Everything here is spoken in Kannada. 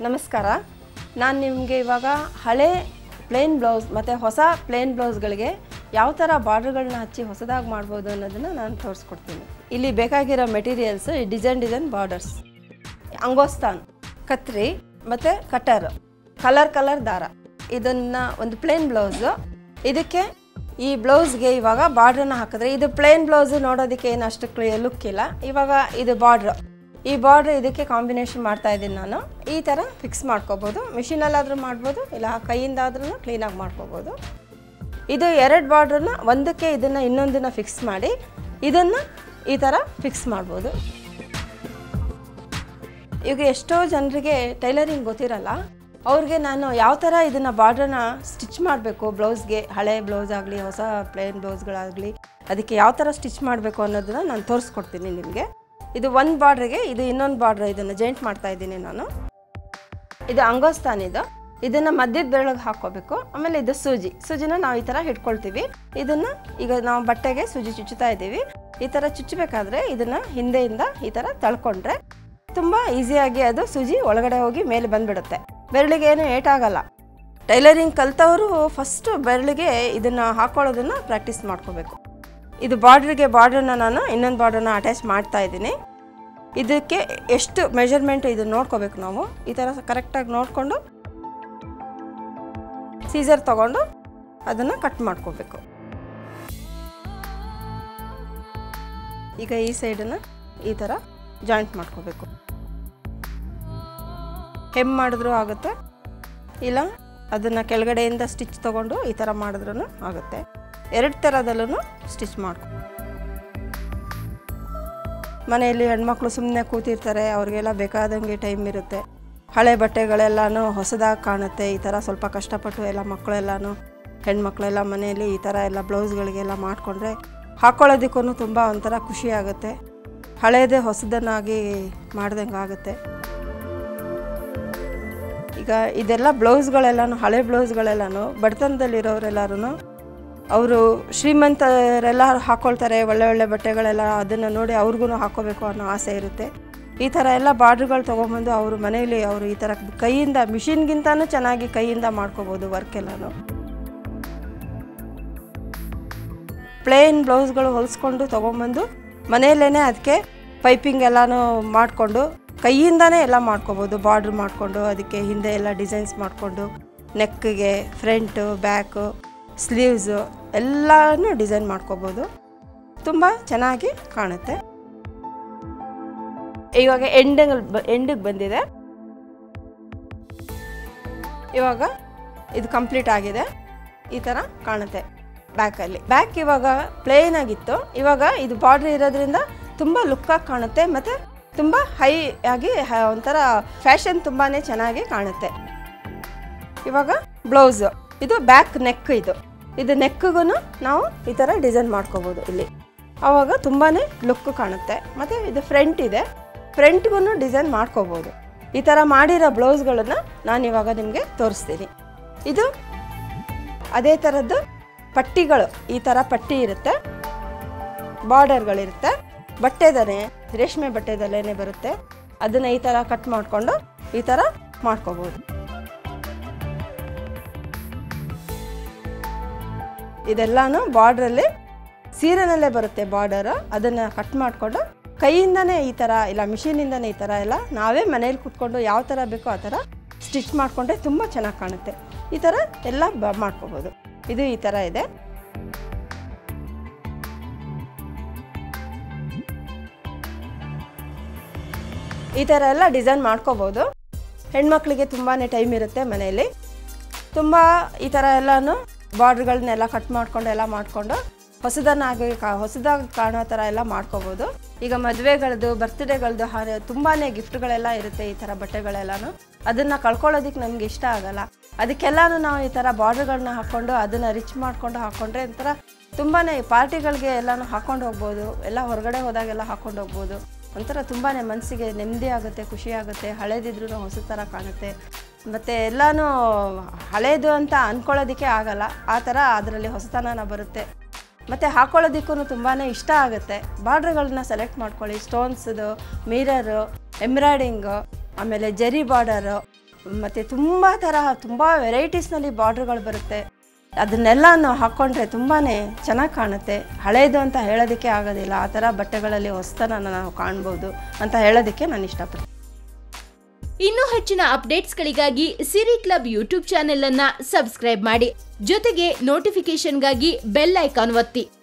ನಮಸ್ಕಾರ ನಾನು ನಿಮಗೆ ಇವಾಗ ಹಳೆ ಪ್ಲೇನ್ ಬ್ಲೌಸ್ ಮತ್ತು ಹೊಸ ಪ್ಲೇನ್ ಬ್ಲೌಸ್ಗಳಿಗೆ ಯಾವ ಥರ ಬಾರ್ಡ್ರ್ಗಳನ್ನ ಹಚ್ಚಿ ಹೊಸದಾಗಿ ಮಾಡ್ಬೋದು ಅನ್ನೋದನ್ನು ನಾನು ತೋರಿಸ್ಕೊಡ್ತೀನಿ ಇಲ್ಲಿ ಬೇಕಾಗಿರೋ ಮೆಟೀರಿಯಲ್ಸ್ ಡಿಸೈನ್ ಡಿಸೈನ್ ಬಾರ್ಡರ್ಸ್ ಅಂಗೋಸ್ತಾನ್ ಕತ್ರಿ ಮತ್ತು ಕಟರ್ ಕಲರ್ ಕಲರ್ ದಾರ ಇದನ್ನು ಒಂದು ಪ್ಲೇನ್ ಬ್ಲೌಸು ಇದಕ್ಕೆ ಈ ಬ್ಲೌಸ್ಗೆ ಇವಾಗ ಬಾರ್ಡ್ರನ್ನ ಹಾಕಿದ್ರೆ ಇದು ಪ್ಲೇನ್ ಬ್ಲೌಸು ನೋಡೋದಕ್ಕೆ ಏನು ಅಷ್ಟು ಕ್ಲಿಯರ್ ಲುಕ್ ಇಲ್ಲ ಇವಾಗ ಇದು ಬಾರ್ಡ್ರ್ ಈ ಬಾರ್ಡ್ರ್ ಇದಕ್ಕೆ ಕಾಂಬಿನೇಷನ್ ಮಾಡ್ತಾ ಇದ್ದೀನಿ ನಾನು ಈ ಥರ ಫಿಕ್ಸ್ ಮಾಡ್ಕೋಬೋದು ಮಿಷಿನಲ್ಲಾದರೂ ಮಾಡ್ಬೋದು ಇಲ್ಲ ಕೈಯಿಂದಾದ್ರೂ ಕ್ಲೀನಾಗಿ ಮಾಡ್ಕೋಬೋದು ಇದು ಎರಡು ಬಾರ್ಡ್ರನ್ನ ಒಂದಕ್ಕೆ ಇದನ್ನು ಇನ್ನೊಂದನ್ನು ಫಿಕ್ಸ್ ಮಾಡಿ ಇದನ್ನು ಈ ಥರ ಫಿಕ್ಸ್ ಮಾಡ್ಬೋದು ಈಗ ಎಷ್ಟೋ ಜನರಿಗೆ ಟೈಲರಿಂಗ್ ಗೊತ್ತಿರಲ್ಲ ಅವ್ರಿಗೆ ನಾನು ಯಾವ ಥರ ಇದನ್ನು ಬಾರ್ಡ್ರನ್ನ ಸ್ಟಿಚ್ ಮಾಡಬೇಕು ಬ್ಲೌಸ್ಗೆ ಹಳೆ ಬ್ಲೌಸ್ ಆಗಲಿ ಹೊಸ ಪ್ಲೇನ್ ಬ್ಲೌಸ್ಗಳಾಗಲಿ ಅದಕ್ಕೆ ಯಾವ ಥರ ಸ್ಟಿಚ್ ಮಾಡಬೇಕು ಅನ್ನೋದನ್ನು ನಾನು ತೋರಿಸ್ಕೊಡ್ತೀನಿ ನಿಮಗೆ ಇದು ಒಂದು ಬಾರ್ಡ್ರಿಗೆ ಇದು ಇನ್ನೊಂದು ಬಾರ್ಡ್ರ್ ಇದನ್ನು ಜಾಯಿಂಟ್ ಮಾಡ್ತಾ ಇದ್ದೀನಿ ನಾನು ಇದು ಅಂಗೋಸ್ತಾನ್ ಇದು ಇದನ್ನು ಮಧ್ಯದ ಬೆರಳಿಗೆ ಹಾಕ್ಕೋಬೇಕು ಆಮೇಲೆ ಇದು ಸೂಜಿ ಸೂಜಿನ ನಾವು ಈ ಥರ ಹಿಡ್ಕೊಳ್ತೀವಿ ಇದನ್ನು ಈಗ ನಾವು ಬಟ್ಟೆಗೆ ಸೂಜಿ ಚುಚ್ಚುತ್ತಾ ಇದ್ದೀವಿ ಈ ಥರ ಚುಚ್ಚಬೇಕಾದ್ರೆ ಇದನ್ನು ಹಿಂದೆಯಿಂದ ಈ ಥರ ತಳ್ಕೊಂಡ್ರೆ ತುಂಬ ಈಸಿಯಾಗಿ ಅದು ಸೂಜಿ ಒಳಗಡೆ ಹೋಗಿ ಮೇಲೆ ಬಂದ್ಬಿಡುತ್ತೆ ಬೆರಳಿಗೆ ಏನು ಏಟಾಗಲ್ಲ ಟೈಲರಿಂಗ್ ಕಲ್ತವರು ಫಸ್ಟು ಬೆರಳಿಗೆ ಇದನ್ನು ಹಾಕ್ಕೊಳ್ಳೋದನ್ನು ಪ್ರಾಕ್ಟೀಸ್ ಮಾಡ್ಕೋಬೇಕು ಇದು ಬಾರ್ಡ್ರಿಗೆ ಬಾರ್ಡ್ರನ್ನ ನಾನು ಇನ್ನೊಂದು ಬಾರ್ಡ್ರನ್ನ ಅಟ್ಯಾಚ್ ಮಾಡ್ತಾ ಇದ್ದೀನಿ ಇದಕ್ಕೆ ಎಷ್ಟು ಮೆಷರ್ಮೆಂಟ್ ಇದು ನೋಡ್ಕೋಬೇಕು ನಾವು ಈ ಥರ ಕರೆಕ್ಟಾಗಿ ನೋಡಿಕೊಂಡು ಸೀಸರ್ ತಗೊಂಡು ಅದನ್ನು ಕಟ್ ಮಾಡ್ಕೋಬೇಕು ಈಗ ಈ ಸೈಡನ್ನು ಈ ಥರ ಜಾಯಿಂಟ್ ಮಾಡ್ಕೋಬೇಕು ಹೆಮ್ ಮಾಡಿದ್ರೂ ಆಗುತ್ತೆ ಇಲ್ಲ ಅದನ್ನು ಕೆಳಗಡೆಯಿಂದ ಸ್ಟಿಚ್ ತೊಗೊಂಡು ಈ ಥರ ಮಾಡಿದ್ರೂ ಆಗುತ್ತೆ ಎರಡು ಥರದಲ್ಲೂ ಸ್ಟಿಚ್ ಮಾಡ್ಕೊ ಮನೆಯಲ್ಲಿ ಹೆಣ್ಮಕ್ಳು ಸುಮ್ಮನೆ ಕೂತಿರ್ತಾರೆ ಅವ್ರಿಗೆಲ್ಲ ಬೇಕಾದಂಗೆ ಟೈಮ್ ಇರುತ್ತೆ ಹಳೆ ಬಟ್ಟೆಗಳೆಲ್ಲನೂ ಹೊಸದಾಗಿ ಕಾಣುತ್ತೆ ಈ ಥರ ಸ್ವಲ್ಪ ಕಷ್ಟಪಟ್ಟು ಎಲ್ಲ ಮಕ್ಕಳೆಲ್ಲನೂ ಹೆಣ್ಮಕ್ಳೆಲ್ಲ ಮನೆಯಲ್ಲಿ ಈ ಥರ ಎಲ್ಲ ಬ್ಲೌಸ್ಗಳಿಗೆಲ್ಲ ಮಾಡಿಕೊಂಡ್ರೆ ಹಾಕ್ಕೊಳ್ಳೋದಕ್ಕೂ ತುಂಬ ಒಂಥರ ಖುಷಿ ಆಗುತ್ತೆ ಹಳೇದೇ ಹೊಸದನ್ನಾಗಿ ಮಾಡ್ದಂಗೆ ಆಗುತ್ತೆ ಈಗ ಇದೆಲ್ಲ ಬ್ಲೌಸ್ಗಳೆಲ್ಲನೂ ಹಳೆ ಬ್ಲೌಸ್ಗಳೆಲ್ಲನೂ ಬಡತನದಲ್ಲಿರೋರೆಲ್ಲರೂ ಅವರು ಶ್ರೀಮಂತರೆಲ್ಲ ಹಾಕ್ಕೊಳ್ತಾರೆ ಒಳ್ಳೆ ಒಳ್ಳೆ ಬಟ್ಟೆಗಳೆಲ್ಲ ಅದನ್ನು ನೋಡಿ ಅವ್ರಿಗೂ ಹಾಕ್ಕೋಬೇಕು ಅನ್ನೋ ಆಸೆ ಇರುತ್ತೆ ಈ ಥರ ಎಲ್ಲ ಬಾರ್ಡ್ರ್ಗಳು ತೊಗೊಂಬಂದು ಅವರು ಮನೆಯಲ್ಲಿ ಅವರು ಈ ಥರ ಕೈಯಿಂದ ಮಿಷಿನ್ಗಿಂತನೂ ಚೆನ್ನಾಗಿ ಕೈಯಿಂದ ಮಾಡ್ಕೋಬೋದು ವರ್ಕ್ ಎಲ್ಲನೂ ಪ್ಲೇನ್ ಬ್ಲೌಸ್ಗಳು ಹೊಲಿಸ್ಕೊಂಡು ತೊಗೊಂಬಂದು ಮನೆಯಲ್ಲೇ ಅದಕ್ಕೆ ಪೈಪಿಂಗ್ ಎಲ್ಲನೂ ಮಾಡಿಕೊಂಡು ಕೈಯಿಂದನೇ ಎಲ್ಲ ಮಾಡ್ಕೋಬೋದು ಬಾರ್ಡ್ರ್ ಮಾಡಿಕೊಂಡು ಅದಕ್ಕೆ ಹಿಂದೆ ಎಲ್ಲ ಡಿಸೈನ್ಸ್ ಮಾಡಿಕೊಂಡು ನೆಕ್ಗೆ ಫ್ರಂಟು ಬ್ಯಾಕು ಸ್ಲೀವ್ಸು ಎಲ್ಲನೂ ಡಿಸೈನ್ ಮಾಡ್ಕೋಬೋದು ತುಂಬ ಚೆನ್ನಾಗಿ ಕಾಣುತ್ತೆ ಇವಾಗ ಎಂಡಿಂಗ್ ಎಂಡಿಗೆ ಬಂದಿದೆ ಇವಾಗ ಇದು ಕಂಪ್ಲೀಟ್ ಆಗಿದೆ ಈ ಥರ ಕಾಣುತ್ತೆ ಬ್ಯಾಕಲ್ಲಿ ಬ್ಯಾಕ್ ಇವಾಗ ಪ್ಲೇನ್ ಆಗಿತ್ತು ಇವಾಗ ಇದು ಬಾರ್ಡ್ರ್ ಇರೋದ್ರಿಂದ ತುಂಬ ಲುಕ್ಕಾಗಿ ಕಾಣುತ್ತೆ ಮತ್ತು ತುಂಬ ಹೈ ಆಗಿ ಹ- ಒಂಥರ ಫ್ಯಾಷನ್ ತುಂಬಾ ಚೆನ್ನಾಗಿ ಕಾಣುತ್ತೆ ಇವಾಗ ಬ್ಲೌಸು ಇದು ಬ್ಯಾಕ್ ನೆಕ್ ಇದು ಇದು ನೆಕ್ಗೂ ನಾವು ಈ ಥರ ಡಿಸೈನ್ ಮಾಡ್ಕೋಬೋದು ಇಲ್ಲಿ ಆವಾಗ ತುಂಬಾ ಲುಕ್ ಕಾಣುತ್ತೆ ಮತ್ತು ಇದು ಫ್ರಂಟ್ ಇದೆ ಫ್ರಂಟ್ಗೂ ಡಿಸೈನ್ ಮಾಡ್ಕೋಬೋದು ಈ ಥರ ಮಾಡಿರೋ ಬ್ಲೌಸ್ಗಳನ್ನು ನಾನು ಇವಾಗ ನಿಮಗೆ ತೋರಿಸ್ತೀನಿ ಇದು ಅದೇ ಥರದ್ದು ಪಟ್ಟಿಗಳು ಈ ಥರ ಪಟ್ಟಿ ಇರುತ್ತೆ ಬಾರ್ಡರ್ಗಳಿರುತ್ತೆ ಬಟ್ಟೆದನೆ ರೇಷ್ಮೆ ಬಟ್ಟೆದಲ್ಲೇ ಬರುತ್ತೆ ಅದನ್ನು ಈ ಥರ ಕಟ್ ಮಾಡಿಕೊಂಡು ಈ ಥರ ಮಾಡ್ಕೋಬೋದು ಇದೆಲ್ಲಾನು ಬಾರ್ಡ್ರಲ್ಲಿ ಸೀರೆನಲ್ಲೇ ಬರುತ್ತೆ ಬಾರ್ಡರ್ ಅದನ್ನು ಕಟ್ ಮಾಡಿಕೊಂಡು ಕೈಯಿಂದನೇ ಈ ಥರ ಇಲ್ಲ ಮಿಷಿನಿಂದನೇ ಈ ಥರ ಎಲ್ಲ ನಾವೇ ಮನೇಲಿ ಕೂತ್ಕೊಂಡು ಯಾವ ಥರ ಬೇಕೋ ಆ ಥರ ಸ್ಟಿಚ್ ಮಾಡಿಕೊಂಡ್ರೆ ತುಂಬ ಚೆನ್ನಾಗಿ ಕಾಣುತ್ತೆ ಈ ಥರ ಎಲ್ಲ ಬ ಮಾಡ್ಕೋಬೋದು ಇದು ಈ ಥರ ಇದೆ ಈ ಥರ ಎಲ್ಲ ಡಿಸೈನ್ ಮಾಡ್ಕೋಬೋದು ಹೆಣ್ಮಕ್ಳಿಗೆ ತುಂಬಾ ಟೈಮ್ ಇರುತ್ತೆ ಮನೆಯಲ್ಲಿ ತುಂಬ ಈ ಥರ ಎಲ್ಲನೂ ಬಾರ್ಡ್ರ್ಗಳನ್ನೆಲ್ಲ ಕಟ್ ಮಾಡ್ಕೊಂಡು ಎಲ್ಲ ಮಾಡಿಕೊಂಡು ಹೊಸದನ್ನಾಗಿ ಕಾ ಹೊಸದಾಗಿ ಕಾಣೋ ಥರ ಎಲ್ಲ ಮಾಡ್ಕೋಬೋದು ಈಗ ಮದುವೆಗಳದ್ದು ಬರ್ತ್ಡೇಗಳದ್ದು ಹಾಗೆ ತುಂಬಾ ಗಿಫ್ಟ್ಗಳೆಲ್ಲ ಇರುತ್ತೆ ಈ ಥರ ಬಟ್ಟೆಗಳೆಲ್ಲನೂ ಅದನ್ನು ಕಳ್ಕೊಳ್ಳೋದಕ್ಕೆ ನಮ್ಗೆ ಇಷ್ಟ ಆಗಲ್ಲ ಅದಕ್ಕೆಲ್ಲನೂ ನಾವು ಈ ಥರ ಬಾರ್ಡ್ರ್ಗಳನ್ನ ಹಾಕ್ಕೊಂಡು ಅದನ್ನು ರಿಚ್ ಮಾಡಿಕೊಂಡು ಹಾಕ್ಕೊಂಡ್ರೆ ಒಂಥರ ತುಂಬಾ ಪಾರ್ಟಿಗಳಿಗೆ ಎಲ್ಲನೂ ಹಾಕ್ಕೊಂಡು ಹೋಗ್ಬೋದು ಎಲ್ಲ ಹೊರಗಡೆ ಹೋದಾಗೆಲ್ಲ ಹಾಕ್ಕೊಂಡು ಹೋಗ್ಬೋದು ಒಂಥರ ತುಂಬಾ ಮನಸ್ಸಿಗೆ ನೆಮ್ಮದಿ ಆಗುತ್ತೆ ಖುಷಿ ಆಗುತ್ತೆ ಹಳೇದಿದ್ರೂ ಹೊಸ ಥರ ಕಾಣುತ್ತೆ ಮತ್ತು ಎಲ್ಲನೂ ಹಳೇದು ಅಂತ ಅಂದ್ಕೊಳ್ಳೋದಕ್ಕೆ ಆಗಲ್ಲ ಆ ಥರ ಅದರಲ್ಲಿ ಹೊಸತನ ಬರುತ್ತೆ ಮತ್ತು ಹಾಕ್ಕೊಳ್ಳೋದಕ್ಕೂ ತುಂಬಾ ಇಷ್ಟ ಆಗುತ್ತೆ ಬಾರ್ಡ್ರ್ಗಳನ್ನ ಸೆಲೆಕ್ಟ್ ಮಾಡ್ಕೊಳ್ಳಿ ಸ್ಟೋನ್ಸ್ದು ಮಿರರು ಎಂಬ್ರಾಯ್ಡಿಂಗು ಆಮೇಲೆ ಜರಿ ಬಾರ್ಡರು ಮತ್ತು ತುಂಬ ಥರ ತುಂಬ ವೆರೈಟೀಸ್ನಲ್ಲಿ ಬಾರ್ಡ್ರ್ಗಳು ಬರುತ್ತೆ ಅದನ್ನೆಲ್ಲ ನಾವು ಹಾಕ್ಕೊಂಡ್ರೆ ತುಂಬಾ ಚೆನ್ನಾಗಿ ಕಾಣುತ್ತೆ ಹಳೇದು ಅಂತ ಹೇಳೋದಕ್ಕೆ ಆಗೋದಿಲ್ಲ ಆ ಥರ ಬಟ್ಟೆಗಳಲ್ಲಿ ಹೊಸತನ ನಾವು ಕಾಣ್ಬೋದು ಅಂತ ಹೇಳೋದಕ್ಕೆ ನಾನು ಇಷ್ಟಪಡ್ತೀನಿ ಇನ್ನೂ ಹೆಚ್ಚಿನ ಅಪ್ಡೇಟ್ಸ್ಗಳಿಗಾಗಿ ಸಿರಿ ಕ್ಲಬ್ ಯೂಟ್ಯೂಬ್ ಚಾನೆಲ್ ಅನ್ನ ಸಬ್ಸ್ಕ್ರೈಬ್ ಮಾಡಿ ಜೊತೆಗೆ ನೋಟಿಫಿಕೇಶನ್ಗಾಗಿ ಬೆಲ್ ಐಕಾನ್ ಒತ್ತಿ